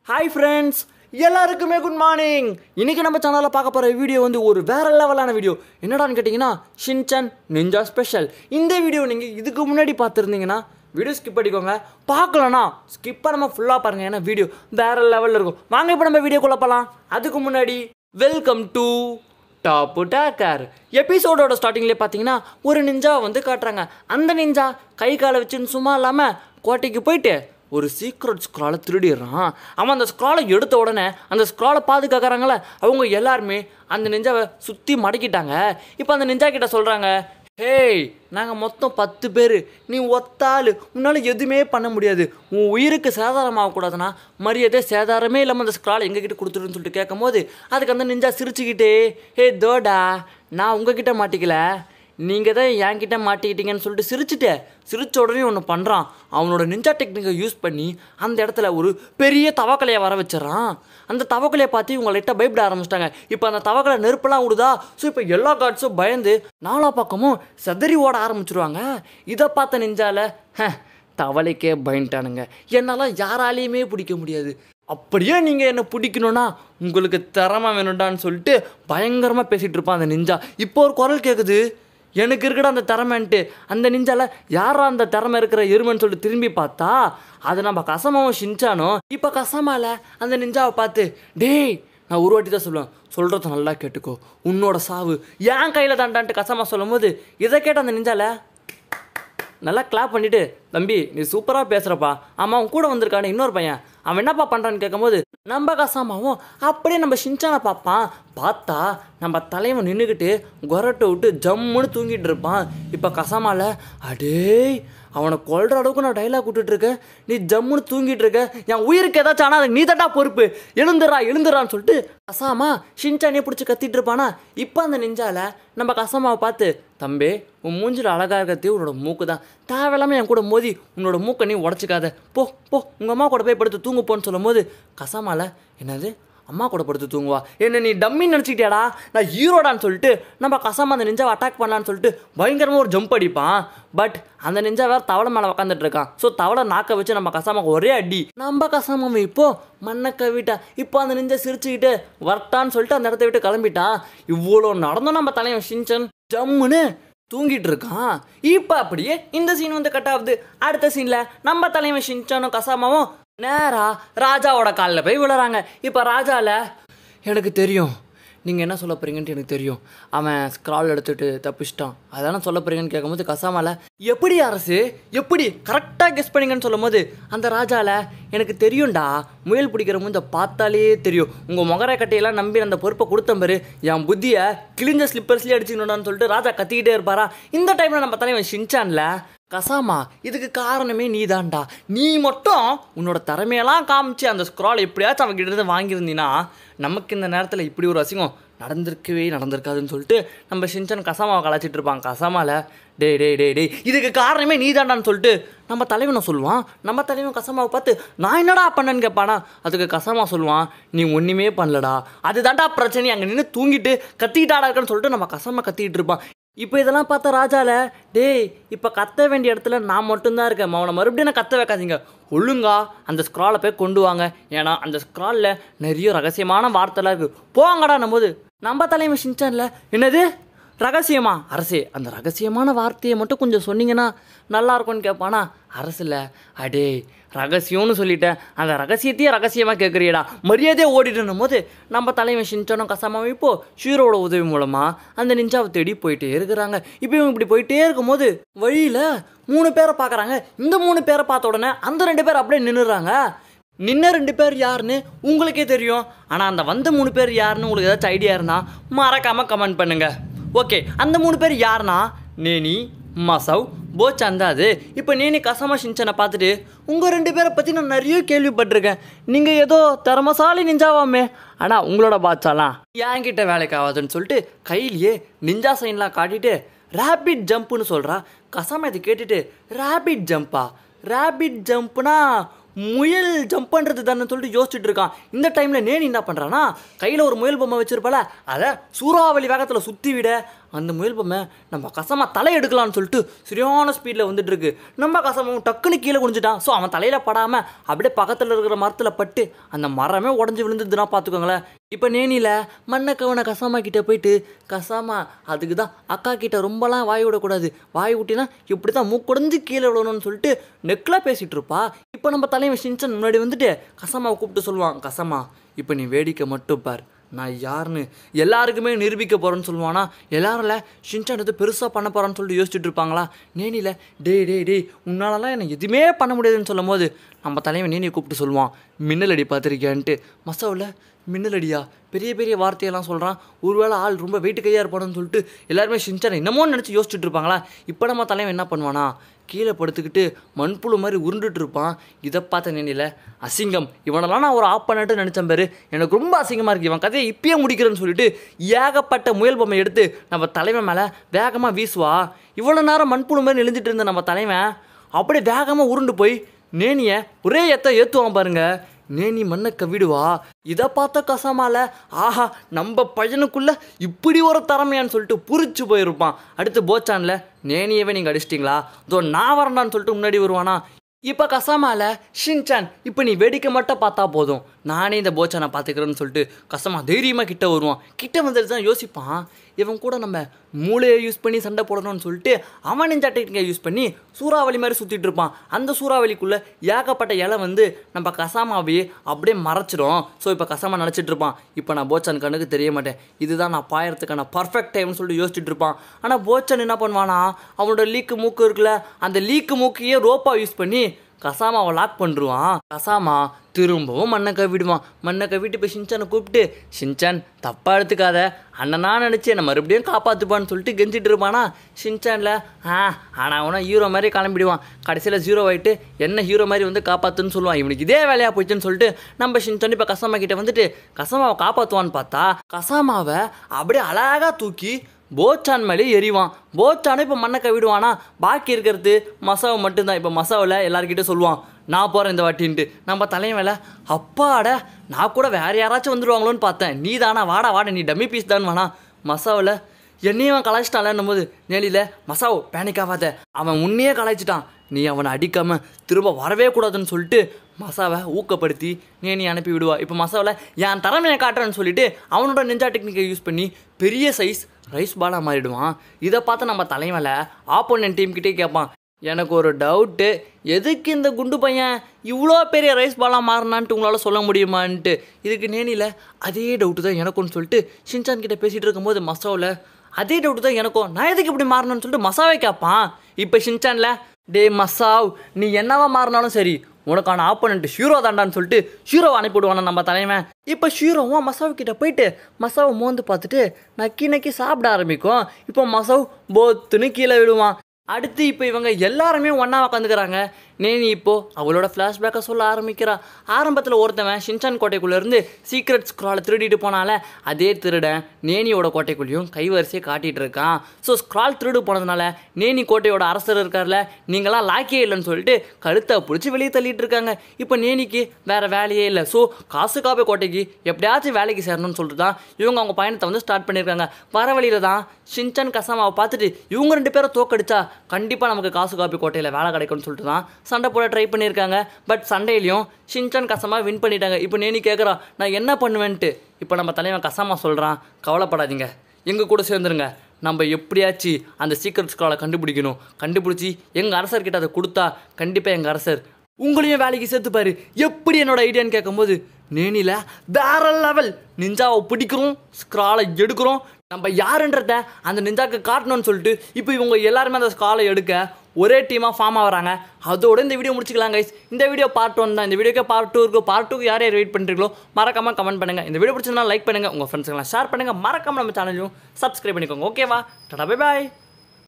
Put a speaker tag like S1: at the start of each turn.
S1: hi friends எல்லாருக்குமே good morning இன்னைக்கு நம்ம சேனலில் பார்க்க போகிற வீடியோ வந்து ஒரு வேற லெவலான வீடியோ என்னடான்னு கேட்டிங்கன்னா ஷின்சன் நிஞ்சா ஸ்பெஷல் இந்த வீடியோ நீங்கள் இதுக்கு முன்னாடி பார்த்துருந்தீங்கன்னா வீடியோ ஸ்கிப் பண்ணிக்கோங்க பார்க்கலனா ஸ்கிப் பண்ணாமல் ஃபுல்லாக பாருங்கள் ஏன்னா வீடியோ வேற லெவலில் இருக்கும் வாங்க இப்போ நம்ம வீடியோக்குள்ளே போகலாம் அதுக்கு முன்னாடி வெல்கம் டு டாப்பு டேக்கர் எபிசோடோட ஸ்டார்டிங்லேயே பார்த்தீங்கன்னா ஒரு நிஞ்சாவை வந்து காட்டுறாங்க அந்த நிஞ்சா கை காலை வச்சுன்னு சும்மா இல்லாமல் கோட்டைக்கு போயிட்டு ஒரு சீக்ரெட் ஸ்க்ராலை திருடிடுறான் அவன் அந்த ஸ்க்ராலை எடுத்த உடனே அந்த ஸ்க்ராலை பாதுகாக்கிறாங்களே அவங்க எல்லாருமே அந்த நெஞ்சாவை சுற்றி மடக்கிட்டாங்க இப்போ அந்த நெஞ்சா கிட்ட சொல்கிறாங்க ஹேய் நாங்கள் மொத்தம் பத்து பேர் நீ ஒத்தாள் உன்னால் எதுவுமே பண்ண முடியாது உன் உயிருக்கு சேதாரம் ஆகக்கூடாதுன்னா மரியாதை சேதாரமே இல்லாமல் அந்த ஸ்க்ரால் எங்ககிட்ட கொடுத்துருன்னு சொல்லிட்டு கேட்கும் போது அதுக்கு அந்த நெஞ்சா சிரிச்சுக்கிட்டே ஹே தோடா நான் உங்ககிட்ட மாட்டிக்கல நீங்கள் தான் என்கிட்ட மாட்டிக்கிட்டீங்கன்னு சொல்லிட்டு சிரிச்சுட்டு சிரிச்ச உடனே ஒன்று பண்ணுறான் அவனோட நிஞ்சா டெக்னிக்கை யூஸ் பண்ணி அந்த இடத்துல ஒரு பெரிய தவக்கலையை வர வச்சிடறான் அந்த தவக்கலையை பார்த்து இவங்க லைட்டாக பயப்பட ஆரம்பிச்சிட்டாங்க இப்போ அந்த தவக்கலை நெருப்பெல்லாம் விடுதா ஸோ இப்போ எல்லா காட்ஸும் பயந்து நாலா பக்கமும் செதறி ஓட ஆரம்பிச்சிருவாங்க இதை பார்த்த நெஞ்சால "ஹ, தவளைக்கே பயன்ட்டானுங்க என்னால் யாராலையுமே பிடிக்க முடியாது அப்படியே நீங்கள் என்ன பிடிக்கணும்னா உங்களுக்கு திறமை வேணும்டான்னு சொல்லிட்டு பயங்கரமாக பேசிகிட்டு இருப்பான் அந்த நிஞ்சா இப்போ ஒரு குரல் கேட்குது எனக்கு இருக்கடா அந்த திறமைன்ட்டு அந்த நிஞ்சால யாரா அந்த திறமை இருக்கிற எருமைன்னு சொல்லிட்டு திரும்பி பார்த்தா அது நம்ம கசமாவும் ஷின்ச்சானோ இப்போ கசமால அந்த நிஞ்சாவை பார்த்து டேய் நான் ஒரு வாட்டி தான் சொல்லுவேன் சொல்கிறத நல்லா கேட்டுக்கோ உன்னோட சாவு என் கையில் தாண்டான்ட்டு கசமா சொல்லும் போது இதை கேட்ட அந்த நிஞ்சால நல்லா கிளாப் பண்ணிட்டு தம்பி நீ சூப்பராக பேசுகிறப்பா ஆமாம் அவன் கூட வந்திருக்கானே இன்னொரு பையன் அவன் என்னப்பா பண்ணுறான்னு கேட்கும்போது நம்ம கசாமாவும் அப்படியே நம்ம ஷின்சானை பார்ப்பான் பார்த்தா நம்ம தலைவன் நின்றுக்கிட்டு கொரட்டை விட்டு ஜம்முன்னு தூங்கிட்டு இருப்பான் இப்போ கசாமால அடேய் அவனை கொல்ற அளவுக்கு நான் டைலாக் விட்டுட்டு இருக்கேன் நீ ஜம்முன்னு தூங்கிட்டு இருக்க என் உயிருக்கு ஏதாச்சும் ஆனால் அதுக்கு நீ தட்டா பொறுப்பு எழுந்துறா எழுந்துறான்னு சொல்லிட்டு கசாமா ஷின்சானே பிடிச்சி கத்திட்டு இருப்பானா இப்போ அந்த நெஞ்சால நம்ம கசாமாவை பார்த்து தம்பி உன் மூஞ்சில் அழகாக இருக்கிறதே உன்னோட மூக்கு தான் தேவையில்லாமல் என் கூட மோதி உன்னோட மூக்கை நீ உடச்சிக்காத போ போ உங்கள் அம்மா கூட போய் படுத்து தூங்கு போன்னு சொல்லும் போது கசாமால என்னது அம்மா கூட படுத்து தூங்குவா என்ன நீ டம்மின்னு நினச்சிக்கிட்டியாடா நான் ஹீரோடான்னு சொல்லிட்டு நம்ம கசாம அந்த நெஞ்சாவை அட்டாக் பண்ணலான்னு சொல்லிட்டு பயங்கரமாக ஒரு ஜம்ப் அடிப்பான் பட் அந்த நெஞ்சா வேற தவளை மேலே உக்காந்துட்டு இருக்கான் ஸோ தவளை நாக்க வச்சு நம்ம கசாமாக்கு ஒரே அடி நம்ம கசாமம் இப்போ மண்ணை கவிட்டா இப்போ அந்த நெஞ்சை சிரிச்சுக்கிட்டு வரட்டான்னு சொல்லிட்டு அந்த இடத்த விட்டு கிளம்பிட்டான் இவ்வளோ நடந்தோம் நம்ம தலைவன் ஷின்சன் ஜம்முன்னு தூங்கிட்டு இருக்கான் இப்போ அப்படியே இந்த சீன் வந்து கட் ஆகுது அடுத்த சீனில் நம்ம தலைவன் ஷின்சானும் கசாமாவும் நேரா ராஜாவோட காலில் போய் விழுறாங்க இப்போ ராஜால எனக்கு தெரியும் நீங்கள் என்ன சொல்ல போறீங்கன்ட்டு எனக்கு தெரியும் அவன் ஸ்க்ரால் எடுத்துட்டு தப்பிச்சிட்டான் அதான சொல்ல போறீங்கன்னு கேட்கும்போது கசாமால எப்படி அரசு எப்படி கரெக்டாக கெஸ் பண்ணீங்கன்னு சொல்லும் போது அந்த ராஜால எனக்கு தெரியும்டா முயல் பிடிக்கிற முந்த பார்த்தாலே தெரியும் உங்கள் முகர கட்டையெல்லாம் நம்பி அந்த பொறுப்பை கொடுத்தேன் பாரு என் புத்தியை கிழிஞ்ச ஸ்லிப்பர்ஸ்லேயே அடிச்சுக்கணும்னு சொல்லிட்டு ராஜா கத்திக்கிட்டே இருப்பாரா இந்த டைமில் நம்ம தலைவன் ஷின்சான்ல கசாமா இதுக்கு காரணமே நீதான்டா நீ மட்டும் உன்னோட திறமையெல்லாம் காமிச்சு அந்த ஸ்க்ரால் எப்படியாச்சும் அவங்ககிட்ட இருந்து வாங்கியிருந்தீன்னா நமக்கு இந்த நேரத்தில் இப்படி ஒரு அசிங்கம் நடந்திருக்கவே நடந்திருக்காதுன்னு சொல்லிட்டு நம்ம ஷின்சன் கசாமாவை கலாச்சிட்டு இருப்பான் கசாமால டேய் டேய் டேய் டேய் இதுக்கு காரணமே நீதாண்டான்னு சொல்லிட்டு நம்ம தலைவனை சொல்லுவான் நம்ம தலைவன் கசாமாவை பார்த்து நான் என்னடா பண்ணேன்னு கேட்பானா அதுக்கு கசாமா சொல்லுவான் நீ ஒன்றுமே பண்ணலடா அதுதான்டா பிரச்சனை அங்கே நின்று தூங்கிட்டு கத்திக்கிட்டாடா இருக்கன்னு சொல்லிட்டு நம்ம கசாமா கத்திக்கிட்டு இருப்பான் இப்போ இதெல்லாம் பார்த்தா ராஜால டேய் இப்போ கத்த வேண்டிய இடத்துல நான் மட்டும்தான் இருக்கேன் அவனை மறுபடியும் நான் கத்த வைக்காதீங்க ஒழுங்கா அந்த ஸ்க்ராலை போய் கொண்டு வாங்க ஏன்னா அந்த ஸ்க்ராலில் நிறைய ரகசியமான வார்த்தைலாம் இருக்குது போங்கடா போது நம்ம தலைமை ஷின்சான்ல என்னது ரகசியமா அரசே அந்த ரகசியமான வார்த்தையை மட்டும் கொஞ்சம் சொன்னீங்கன்னா நல்லா இருக்கும்னு கேட்பானா அரசில் அடே ரகசியம்னு சொல்லிட்டேன் அந்த ரகசியத்தையே ரகசியமாக கேட்குறியடா மரியாதையாக ஓடிட்டுன்னும் போது நம்ம தலைவன் ஷின்சானும் கசாமாவும் இப்போ ஷீரோட உதவி மூலமாக அந்த நிஞ்சாவை தேடி போயிட்டே இருக்கிறாங்க இப்போ இவங்க இப்படி போயிட்டே இருக்கும்போது வழியில் மூணு பேரை பார்க்குறாங்க இந்த மூணு பேரை பார்த்த உடனே அந்த ரெண்டு பேர் அப்படியே நின்றுறாங்க நின்ன ரெண்டு பேர் யாருன்னு உங்களுக்கே தெரியும் ஆனால் அந்த வந்த மூணு பேர் யாருன்னு உங்களுக்கு ஏதாச்சும் ஐடியா இருந்தால் மறக்காமல் கமெண்ட் பண்ணுங்கள் ஓகே அந்த மூணு பேர் யாருன்னா நேனி மசவ் போச்சாந்தாது இப்போ நேனி கசமா ஷின்சனை பார்த்துட்டு உங்கள் ரெண்டு பேரை பற்றி நான் நிறைய கேள்விப்பட்டிருக்கேன் நீங்கள் ஏதோ திறமசாலி நிஞ்சாவாமே ஆனால் உங்களோட பாட்சாலாம் என்கிட்ட வேலைக்கு ஆகாதுன்னு சொல்லிட்டு கையிலேயே நிஞ்சா சைன்லாம் காட்டிட்டு ரேபிட் ஜம்ப்புன்னு சொல்கிறா கசாமா இதை கேட்டுட்டு ரேபிட் ஜம்பா ரேபிட் ஜம்ப்னா முயல் ஜம்ப் பண்ணுறது தானே சொல்லிட்டு யோசிச்சுட்டு இருக்கான் இந்த டைமில் நேனி என்ன பண்ணுறான்னா கையில் ஒரு முயல் பொம்மை வச்சிருப்பால அதை சூறாவளி வேகத்தில் சுற்றி விட அந்த முயல் பொம்மை நம்ம கசமா தலை எடுக்கலாம்னு சொல்லிட்டு சரியான ஸ்பீடில் வந்துட்டு இருக்கு நம்ம கசமும் டக்குன்னு கீழே குனிஞ்சிட்டான் ஸோ அவன் தலையில் படாமல் அப்படியே பக்கத்தில் இருக்கிற மரத்தில் பட்டு அந்த மரமே உடஞ்சி விழுந்துதுன்னா பார்த்துக்கோங்களேன் இப்போ நேனியில் மண்ணக்கவனை கசாமா கிட்ட போயிட்டு கசாமா அதுக்கு தான் அக்கா கிட்ட ரொம்பலாம் வாய் விடக்கூடாது வாய் விட்டினா இப்படி தான் மூக்குடைஞ்சு கீழே விடணும்னு சொல்லிட்டு நெக்கில் பேசிகிட்டு இருப்பா இப்போ நம்ம தலைவன் சின்சன் முன்னாடி வந்துட்டு கசாமாவை கூப்பிட்டு சொல்லுவான் கசாமா இப்போ நீ வேடிக்கை மட்டும் பார் நான் யாருன்னு எல்லாருக்குமே நிரூபிக்க போகிறேன்னு சொல்லுவானா எல்லாரும்ல ஷின்சான் எது பெருசாக பண்ண போகிறான்னு சொல்லிட்டு யோசிச்சுட்டு இருப்பாங்களா நேனியில் டேய் டேய் டேய் உன்னாலலாம் எனக்கு எதுவுமே பண்ண முடியாதுன்னு சொல்லும் போது நம்ம தலைவன் நேனியை கூப்பிட்டு சொல்லுவான் மின்னல் அடி பார்த்துருக்கியான்ட்டு மசாவில் மின்னல் அடியா பெரிய பெரிய வார்த்தையெல்லாம் சொல்கிறான் ஒருவேளை ஆள் ரொம்ப வெயிட்டு கையாக இருப்பானு சொல்லிட்டு எல்லாருமே ஷின்சான் என்னமோ நினச்சி யோசிச்சுட்டு இருப்பாங்களா இப்போ நம்ம தலைவன் என்ன பண்ணுவானா கீழே படுத்துக்கிட்டு மண்புழு மாதிரி உருண்டுட்டு இருப்பான் இதை பார்த்த நினைல அசிங்கம் இவனெல்லாம் நான் ஒரு ஆப் பண்ணிட்டு நினச்சேன் பாரு எனக்கு ரொம்ப அசிங்கமாக இருக்கு இவன் கதையை இப்பயே முடிக்கிறேன்னு சொல்லிட்டு ஏகப்பட்ட முயல் பொம்மை எடுத்து நம்ம தலைவன் மேலே வேகமாக வீசுவா இவ்வளோ நேரம் மண்புழு மாதிரி நெளிஞ்சிட்டு இருந்த நம்ம தலைவன் அப்படியே வேகமாக உருண்டு போய் நேனிய ஒரே எத்த ஏற்றுவான் பாருங்க நேனி மண்ணை கவிடுவா இதை பார்த்த கசமால ஆஹா நம்ம பையனுக்குள்ள இப்படி ஒரு திறமையான்னு சொல்லிட்டு புரிச்சு போயிருப்பான் அடுத்து போச்சான்ல நேனியவே நீங்கள் அடிச்சிட்டிங்களா இதோ நான் வரண்டான்னு சொல்லிட்டு முன்னாடி வருவானா இப்போ கசாமால ஷின்சான் இப்போ நீ வேடிக்கை மட்டும் பார்த்தா போதும் நானே இந்த போச்சானை பார்த்துக்கிறேன்னு சொல்லிட்டு கசமா தைரியமாக கிட்ட வருவான் கிட்ட வந்துட்டு தான் யோசிப்பான் இவன் கூட நம்ம மூளையை யூஸ் பண்ணி சண்டை போடணும்னு சொல்லிட்டு அவன் நெஞ்சா டெக்னிக்கை யூஸ் பண்ணி சூறாவளி மாதிரி சுற்றிட்டு இருப்பான் அந்த சூறாவளிக்குள்ளே ஏகப்பட்ட இலை வந்து நம்ம கசாமாவையே அப்படியே மறைச்சிடும் ஸோ இப்போ கசாமா நினச்சிட்டு இருப்பான் இப்போ நான் போச்சான் கண்ணுக்கு தெரிய மாட்டேன் இதுதான் நான் பாயறதுக்கான பர்ஃபெக்ட் டைம்னு சொல்லிட்டு யோசிச்சுட்டு இருப்பான் ஆனால் போச்சன் என்ன பண்ணுவானா அவனோட லீக்கு மூக்கு இருக்குல்ல அந்த லீக்கு மூக்கையே ரோப்பா யூஸ் பண்ணி கசாமாவை லாக் பண்ணுருவான் கசாமா திரும்பவும் மண்ணை கவிடுவான் மண்ணை கவிட்டு இப்போ ஷின்சானை கூப்பிட்டு ஷின்சான் தப்பாக எடுத்துக்காத அண்ணனா நினச்சி என்னை மறுபடியும் காப்பாற்றுப்பான்னு சொல்லிட்டு கெஞ்சிட்டு இருப்பானா ஷின்சானில் ஆ ஆனால் அவனை ஹீரோ மாதிரி கிளம்பிடுவான் கடைசியில் ஜீரோ ஆகிட்டு என்ன ஹீரோ மாதிரி வந்து காப்பாற்றுன்னு சொல்லுவான் இவனுக்கு இதே வேலையாக போச்சுன்னு சொல்லிட்டு நம்ம ஷின்சான் இப்போ கசாமா கிட்ட வந்துட்டு கசாமாவை காப்பாற்றுவான்னு பார்த்தா கசாமாவை அப்படியே அழகாக தூக்கி போச்சான் மேலே எறிவான் போச்சானும் இப்போ மண்ணை கவிடுவானா பாக்கி இருக்கிறது மசாவை மட்டும்தான் இப்போ மசாவில் எல்லாருக்கிட்ட சொல்லுவான் நான் போகிறேன் இந்த வாட்டின்ட்டு நம்ம தலைவன் மேலே அப்பாட நான் கூட வேற யாராச்சும் வந்துடுவாங்களோன்னு பார்த்தேன் நீ தானா வாடா வாடா நீ டம்மி பீஸ் தான் வேணா மசாவில் என்னையும் அவன் கலாய்ச்சிட்டான்லன்னும் போது நேலியில் மசாவ் பேனிக் ஆகாத அவன் உன்னையே கலாய்ச்சிட்டான் நீ அவனை அடிக்காமல் திரும்ப வரவே கூடாதுன்னு சொல்லிட்டு மசாவை ஊக்கப்படுத்தி நீ நீ அனுப்பி விடுவா இப்போ மசாவில் என் திறமையை காட்டுறேன்னு சொல்லிட்டு அவனோட நெஞ்சா டெக்னிக்கை யூஸ் பண்ணி பெரிய சைஸ் ரைஸ் பாலாக மாறிடுவான் இதை பார்த்து நம்ம தலைவல ஆப்போனன்ட் டீம்கிட்டே கேட்பான் எனக்கு ஒரு டவுட்டு எதுக்கு இந்த குண்டு பையன் இவ்வளோ பெரிய ரைஸ் பாலாக மாறினான்ட்டு உங்களால் சொல்ல முடியுமான்ட்டு இதுக்கு நேனியில் அதே டவுட்டு தான் எனக்கும்னு சொல்லிட்டு ஷின்சான் கிட்ட பேசிகிட்டு இருக்கும்போது மசாவில் அதே டவுட்டு தான் எனக்கும் நான் எதுக்கு இப்படி மாறணும்னு சொல்லிட்டு மசாவே கேட்பான் இப்போ ஷின்சான்ல டே மசாவ் நீ என்னவா மாறினாலும் சரி உனக்கான ஆப்போனண்ட் ஹீரோ தாண்டான்னு சொல்லிட்டு ஹீரோவை அனுப்பிவிடுவானா நம்ம தலைவன் இப்போ ஹீரோவும் மசாவு கிட்ட போயிட்டு மசாவை மோந்து பார்த்துட்டு நக்கி நக்கி சாப்பிட ஆரம்பிக்கும் இப்போ மசாவ் போத்துன்னு கீழே விடுவான் அடுத்து இப்போ இவங்க எல்லாருமே ஒன்றா உக்காந்துக்கிறாங்க நேனி இப்போ அவளோட ஃப்ளாஷ்பேக்கை சொல்ல ஆரம்பிக்கிறா ஆரம்பத்தில் ஒருத்தவன் ஷின்சான் கோட்டைக்குள்ளேருந்து சீக்ரெட் ஸ்க்ராலை திருடிட்டு போனால அதே திருடன் நேனியோட கோட்டைக்குள்ளேயும் கைவரிசையை காட்டிகிட்டு இருக்கான் ஸோ ஸ்க்ரால் திருடு போனதுனால நேனி கோட்டையோட அரசர் இருக்கார்ல நீங்களாம் லாக்கியே இல்லைன்னு சொல்லிட்டு கழுத்தை பிடிச்சி வெளியே தள்ளிட்டு இருக்காங்க இப்போ நேனிக்கு வேற வேலையே இல்லை ஸோ காசு காப்பே கோட்டைக்கு எப்படியாச்சும் வேலைக்கு சேரணும்னு சொல்லிட்டு தான் இவங்க அவங்க பயணத்தை வந்து ஸ்டார்ட் பண்ணியிருக்காங்க வர வழியில தான் ஷின்சான் கசாமாவை பார்த்துட்டு இவங்க ரெண்டு பேரும் தோக்கடிச்சா கண்டிப்பாக நமக்கு காசு காப்பி கோட்டையில் வேலை கிடைக்கும்னு சொல்லிட்டு தான் சண்டை போட ட்ரை பண்ணியிருக்காங்க பட் சண்டையிலையும் ஷின்சான் கசமா வின் பண்ணிட்டாங்க இப்போ நேனி கேட்குறா நான் என்ன பண்ணுவேன்ட்டு இப்போ நம்ம தலைவன் கசாமா சொல்கிறான் கவலைப்படாதீங்க எங்கள் கூட சேர்ந்துருங்க நம்ம எப்படியாச்சு அந்த சீக்கிரட் ஸ்க்ராலை கண்டுபிடிக்கணும் கண்டுபிடிச்சி எங்கள் அரசர்கிட்ட அதை கொடுத்தா கண்டிப்பாக எங்கள் அரசர் உங்களையும் வேலைக்கு சேர்த்துப்பாரு எப்படி என்னோட ஐடியான்னு கேட்கும்போது நேனில வேற லெவல் நிஞ்சாவை பிடிக்கிறோம் ஸ்க்ராலை எடுக்கிறோம் நம்ம யாருன்றத அந்த நிஞ்சாக்கு காட்டணும்னு சொல்லிட்டு இப்போ இவங்க எல்லாருமே அந்த ஸ்க்ராலை எடுக்க ஒரே டீமாக ஃபார்ம் ஆகிறாங்க அதோட இந்த வீடியோ முடிச்சுக்கலாம் கைஸ் இந்த வீடியோ பார்ட் ஒன் தான் இந்த வீடியோக்கே பார்ட் டூ இருக்கும் பார்ட் டூக்கு யார் யார் வெயிட் பண்ணுறீங்களோ மறக்காம கமெண்ட் பண்ணுங்கள் இந்த வீடியோ பிடிச்சிருந்தா லைக் பண்ணுங்கள் உங்கள் ஃப்ரெண்ட்ஸுக்கெல்லாம் ஷேர் பண்ணுங்கள் மறக்காம நம்ம சேனலையும் சப்ஸ்கிரைப் பண்ணிக்கோங்க ஓகேவா டாடா பை பாய்